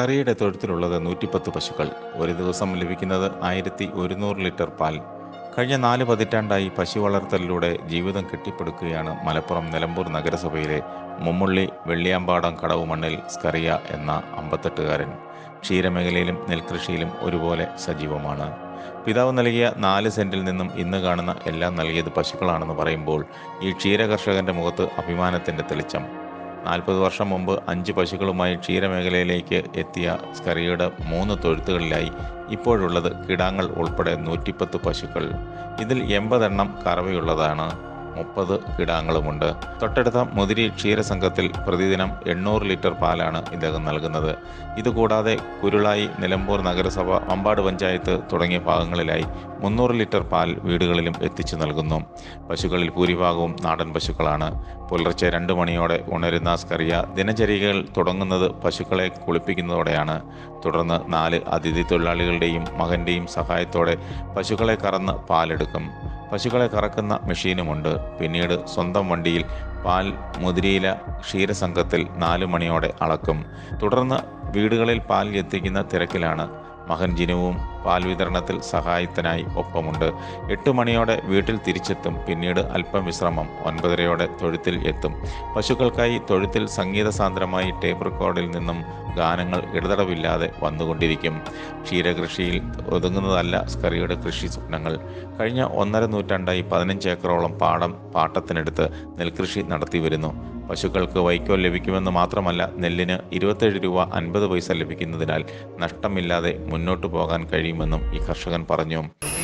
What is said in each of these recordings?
സ്കറിയുടെ തൊഴുത്തിലുള്ളത് നൂറ്റിപ്പത്ത് പശുക്കൾ ഒരു ദിവസം ലഭിക്കുന്നത് ആയിരത്തി ഒരുന്നൂറ് ലിറ്റർ പാൽ കഴിഞ്ഞ നാല് പതിറ്റാണ്ടായി പശു വളർത്തലിലൂടെ ജീവിതം കെട്ടിപ്പടുക്കുകയാണ് മലപ്പുറം നിലമ്പൂർ നഗരസഭയിലെ മുമ്മുള്ളി വെള്ളിയാമ്പാടം കടവ് മണ്ണിൽ സ്കറിയ എന്ന അമ്പത്തെട്ടുകാരൻ ക്ഷീരമേഖലയിലും നെൽകൃഷിയിലും ഒരുപോലെ സജീവമാണ് പിതാവ് നൽകിയ നാല് സെന്റിൽ നിന്നും ഇന്ന് കാണുന്ന എല്ലാം നൽകിയത് പശുക്കളാണെന്ന് പറയുമ്പോൾ ഈ ക്ഷീരകർഷകന്റെ മുഖത്ത് അഭിമാനത്തിന്റെ തെളിച്ചം നാൽപ്പത് വർഷം മുമ്പ് അഞ്ച് പശുക്കളുമായി ക്ഷീരമേഖലയിലേക്ക് എത്തിയ സ്കറിയുടെ മൂന്ന് തൊഴുത്തുകളിലായി ഇപ്പോഴുള്ളത് കിടാങ്ങൾ ഉൾപ്പെടെ നൂറ്റിപ്പത്ത് പശുക്കൾ ഇതിൽ എൺപതെണ്ണം കറവയുള്ളതാണ് മുപ്പത് കിടാങ്ങളുമുണ്ട് തൊട്ടടുത്ത മുതിരി ക്ഷീരസംഘത്തിൽ പ്രതിദിനം എണ്ണൂറ് ലിറ്റർ പാലാണ് ഇദ്ദേഹം നൽകുന്നത് ഇതുകൂടാതെ കുരുളായി നിലമ്പൂർ നഗരസഭ അമ്പാട് പഞ്ചായത്ത് തുടങ്ങിയ ഭാഗങ്ങളിലായി മുന്നൂറ് ലിറ്റർ പാൽ വീടുകളിലും എത്തിച്ചു നൽകുന്നു പശുക്കളിൽ ഭൂരിഭാഗവും നാടൻ പശുക്കളാണ് പുലർച്ചെ രണ്ട് മണിയോടെ ഉണരുന്ന സ്കറിയ ദിനചര്യകൾ തുടങ്ങുന്നത് പശുക്കളെ കുളിപ്പിക്കുന്നതോടെയാണ് തുടർന്ന് നാല് അതിഥി തൊഴിലാളികളുടെയും മകൻ്റെയും സഹായത്തോടെ പശുക്കളെ കറന്ന് പാലെടുക്കും പശുക്കളെ കറക്കുന്ന മെഷീനുമുണ്ട് പിന്നീട് സ്വന്തം വണ്ടിയിൽ പാൽ മുതിരിയില ക്ഷീരസംഘത്തിൽ നാല് മണിയോടെ അളക്കും തുടർന്ന് വീടുകളിൽ പാൽ എത്തിക്കുന്ന തിരക്കിലാണ് മകൻ ജിനുവും പാൽ വിതരണത്തിൽ സഹായത്തിനായി ഒപ്പമുണ്ട് എട്ട് മണിയോടെ വീട്ടിൽ തിരിച്ചെത്തും പിന്നീട് അല്പം വിശ്രമം ഒൻപതരയോടെ തൊഴുത്തിൽ എത്തും പശുക്കൾക്കായി തൊഴുത്തിൽ സംഗീത സാന്ദ്രമായി ടേപ്പ് റെക്കോർഡിൽ നിന്നും ഗാനങ്ങൾ ഇടതടവില്ലാതെ വന്നുകൊണ്ടിരിക്കും ക്ഷീരകൃഷിയിൽ ഒതുങ്ങുന്നതല്ല സ്കറിയുടെ കൃഷി സ്വപ്നങ്ങൾ കഴിഞ്ഞ ഒന്നര നൂറ്റാണ്ടായി പതിനഞ്ച് ഏക്കറോളം പാടം പാട്ടത്തിനെടുത്ത് നെൽകൃഷി നടത്തി വരുന്നു പശുക്കൾക്ക് വൈക്കോൽ ലഭിക്കുമെന്ന് മാത്രമല്ല നെല്ലിന് ഇരുപത്തേഴ് രൂപ അൻപത് പൈസ ലഭിക്കുന്നതിനാൽ നഷ്ടമില്ലാതെ മുന്നോട്ടു പോകാൻ കഴിയുമെന്നും ഈ കർഷകൻ പറഞ്ഞു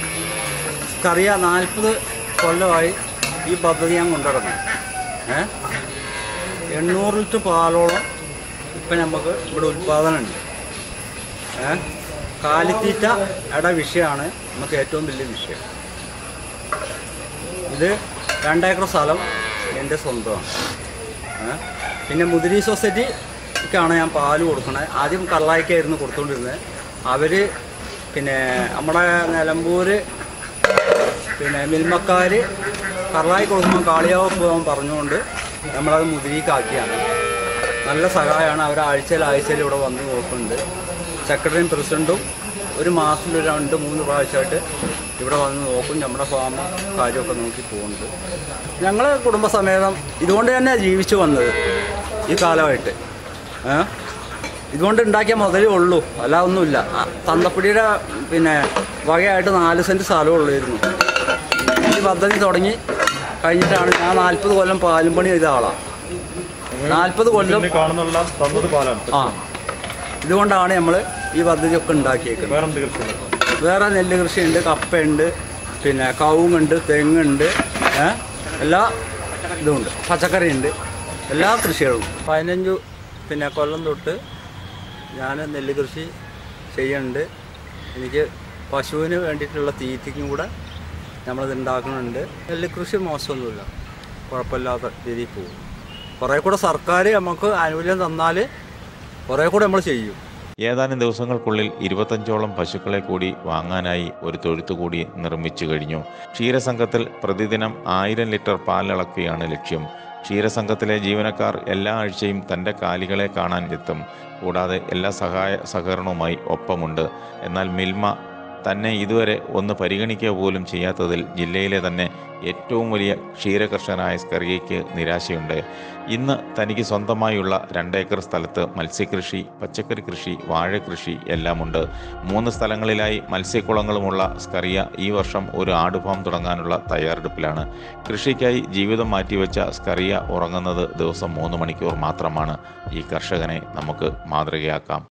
കറിയ നാൽപ്പത് കൊല്ലമായി ഈ പദ്ധതി ഞാൻ കൊണ്ടുനടന്നു ഏ എണ്ണൂറ് ലിറ്റർ പാലോളം ഇപ്പം നമുക്ക് ഇവിടെ ഉൽപ്പാദനമുണ്ട് ഏ കാലിത്തീറ്റ ഇട വിഷയമാണ് നമുക്ക് ഏറ്റവും വലിയ വിഷയം ഇത് രണ്ടേക്കർ സ്ഥലം എൻ്റെ സ്വന്തമാണ് ഏ പിന്നെ മുതിരി സൊസൈറ്റിക്കാണ് ഞാൻ പാല് കൊടുക്കണത് ആദ്യം കള്ളായിക്കായിരുന്നു കൊടുത്തുകൊണ്ടിരുന്നത് അവർ പിന്നെ നമ്മുടെ നിലമ്പൂർ പിന്നെ മിൽമക്കാർ കറളായി കൊടുക്കുമ്പോൾ കാളിയാവ് പോകാൻ പറഞ്ഞുകൊണ്ട് നമ്മളത് മുതിരിക്കാക്കിയാണ് നല്ല സഹായമാണ് അവർ ആഴ്ചയിൽ ആഴ്ചയിൽ ഇവിടെ വന്ന് നോക്കുന്നുണ്ട് സെക്രട്ടറിയും പ്രസിഡൻറ്റും ഒരു മാസത്തിൽ ഒരു രണ്ട് മൂന്ന് പ്രാവശ്യമായിട്ട് ഇവിടെ വന്ന് നോക്കും നമ്മുടെ ഫാം കാര്യമൊക്കെ നോക്കി പോകുന്നുണ്ട് ഞങ്ങൾ കുടുംബസമേതം ഇതുകൊണ്ട് തന്നെ ജീവിച്ചു വന്നത് ഈ കാലമായിട്ട് ഏ? ഇതുകൊണ്ട് ഉണ്ടാക്കിയ മുതലേ ഉള്ളൂ അല്ല ഒന്നുമില്ല ആ, തന്തപ്പടിയുടെ പിന്നെ വകയായിട്ട് നാല് സെൻറ്റ് സ്ഥലമേ ഉള്ളായിരുന്നു ഈ പദ്ധതി തുടങ്ങി കഴിഞ്ഞിട്ടാണ് ഞാൻ നാൽപ്പത് കൊല്ലം പാലും പണി ചെയ്ത ആളാണ് നാൽപ്പത് കൊല്ലം കാണുന്നുള്ള തന്നത് പാലാണ് ആ ഇതുകൊണ്ടാണ് നമ്മൾ ഈ പദ്ധതിയൊക്കെ ഉണ്ടാക്കിയേക്കുന്നത് വേറെ എന്ത് കൃഷിയുണ്ട് വേറെ നെല്ല് കൃഷിയുണ്ട് കപ്പയുണ്ട് പിന്നെ കവുങ്ങുണ്ട് തെങ്ങുണ്ട് ഏ? എല്ലാ ഇതുമുണ്ട് പച്ചക്കറിയുണ്ട് എല്ലാ കൃഷികളും പതിനഞ്ച് പിന്നെ കൊല്ലം തൊട്ട് ഞാൻ നെല്ല് കൃഷി ചെയ്യുന്നുണ്ട് എനിക്ക് പശുവിന് വേണ്ടിയിട്ടുള്ള തീറ്റയ്ക്കും കൂടെ നമ്മളത് ഉണ്ടാക്കുന്നുണ്ട് നെല്ല് കൃഷി മോശമൊന്നുമില്ല കുഴപ്പമില്ലാത്ത രീതിയിൽ പോകും കുറേ കൂടെ സർക്കാർ നമുക്ക് ആനുകൂല്യം തന്നാൽ കുറേ കൂടെ നമ്മൾ ചെയ്യും ഏതാനും ദിവസങ്ങൾക്കുള്ളിൽ ഇരുപത്തഞ്ചോളം പശുക്കളെ കൂടി വാങ്ങാനായി ഒരു തൊഴുത്ത് കൂടി നിർമ്മിച്ചു കഴിഞ്ഞു ക്ഷീരസംഘത്തിൽ പ്രതിദിനം ആയിരം ലിറ്റർ പാലിളക്കുകയാണ് ലക്ഷ്യം ക്ഷീരസംഘത്തിലെ ജീവനക്കാർ എല്ലാ ആഴ്ചയും തൻ്റെ കാലികളെ കാണാൻ എത്തും കൂടാതെ എല്ലാ സഹായ സഹകരണവുമായി ഒപ്പമുണ്ട് എന്നാൽ മിൽമ തന്നെ ഇതുവരെ ഒന്ന് പരിഗണിക്കുക പോലും ചെയ്യാത്തതിൽ ജില്ലയിലെ തന്നെ ഏറ്റവും വലിയ ക്ഷീരകർഷകനായ സ്കറിയയ്ക്ക് നിരാശയുണ്ട് ഇന്ന് തനിക്ക് സ്വന്തമായുള്ള രണ്ടേക്കർ സ്ഥലത്ത് മത്സ്യകൃഷി പച്ചക്കറി കൃഷി വാഴകൃഷി എല്ലാമുണ്ട് മൂന്ന് സ്ഥലങ്ങളിലായി മത്സ്യക്കുളങ്ങളുമുള്ള സ്കറിയ ഈ വർഷം ഒരു ആടുഫാം തുടങ്ങാനുള്ള തയ്യാറെടുപ്പിലാണ് കൃഷിക്കായി ജീവിതം മാറ്റിവെച്ച സ്കറിയ ഉറങ്ങുന്നത് ദിവസം മൂന്ന് മണിക്കൂർ മാത്രമാണ് ഈ കർഷകനെ നമുക്ക് മാതൃകയാക്കാം